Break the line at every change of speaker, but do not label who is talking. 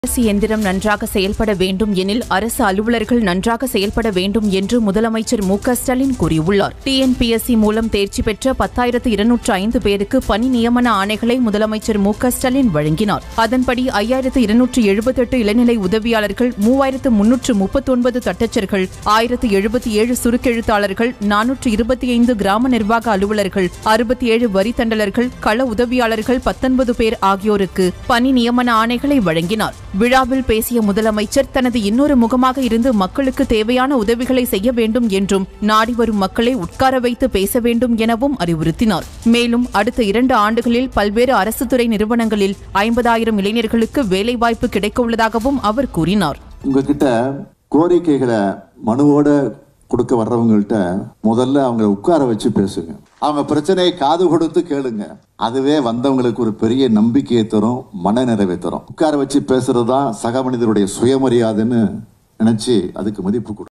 அரசு எந்திரம் நன்றாக செயல்பட வேண்டும் எனில் அரசு அலுவலர்கள் நன்றாக செயல்பட வேண்டும் என்று முதலமைச்சர் மு க ஸ்டாலின் கூறியுள்ளார் டிஎன்பிஎஸ்சி மூலம் தேர்ச்சி பெற்ற பத்தாயிரத்து இருநூற்று ஐந்து பேருக்கு பணி நியமன ஆணைகளை முதலமைச்சர் மு க ஸ்டாலின் வழங்கினார் அதன்படி ஐயாயிரத்து இருநூற்று எழுபத்தெட்டு இளநிலை உதவியாளர்கள் மூவாயிரத்து முன்னூற்று முப்பத்தொன்பது தட்டச்சர்கள் ஆயிரத்து எழுபத்தி ஏழு சுருக்கெழுத்தாளர்கள் நானூற்று இருபத்தி ஐந்து கிராம நிர்வாக அலுவலர்கள் அறுபத்தி ஏழு வரி தண்டலர்கள் கள உதவியாளர்கள் பத்தொன்பது பேர் ஆகியோருக்கு பணி நியமன ஆணைகளை வழங்கினார் விழாவில் பேசிய முதலமைச்சர் தனது இன்னொரு முகமாக இருந்து மக்களுக்கு தேவையான உதவிகளை செய்ய வேண்டும் என்றும் நாடி வரும் மக்களை உட்கார வைத்து பேச வேண்டும் எனவும் அறிவுறுத்தினார் மேலும் அடுத்த இரண்டு ஆண்டுகளில் பல்வேறு அரசு துறை நிறுவனங்களில் ஐம்பதாயிரம் இளைஞர்களுக்கு வேலைவாய்ப்பு கிடைக்க உள்ளதாகவும் அவர் கூறினார்
உங்ககிட்ட கோரிக்கைகளை மனுவோட கொடுக்க வர்றவங்கள்ட்ட முதல்ல அவங்கள உட்கார வச்சு பேசுங்க அவங்க பிரச்சனையை காது கொடுத்து கேளுங்க அதுவே வந்தவங்களுக்கு ஒரு பெரிய நம்பிக்கையை தரும் மன நிறைவை தரும் உட்கார வச்சு பேசுறது தான் சக மனிதருடைய சுயமரியாதைன்னு நினைச்சு அதுக்கு மதிப்பு கொடு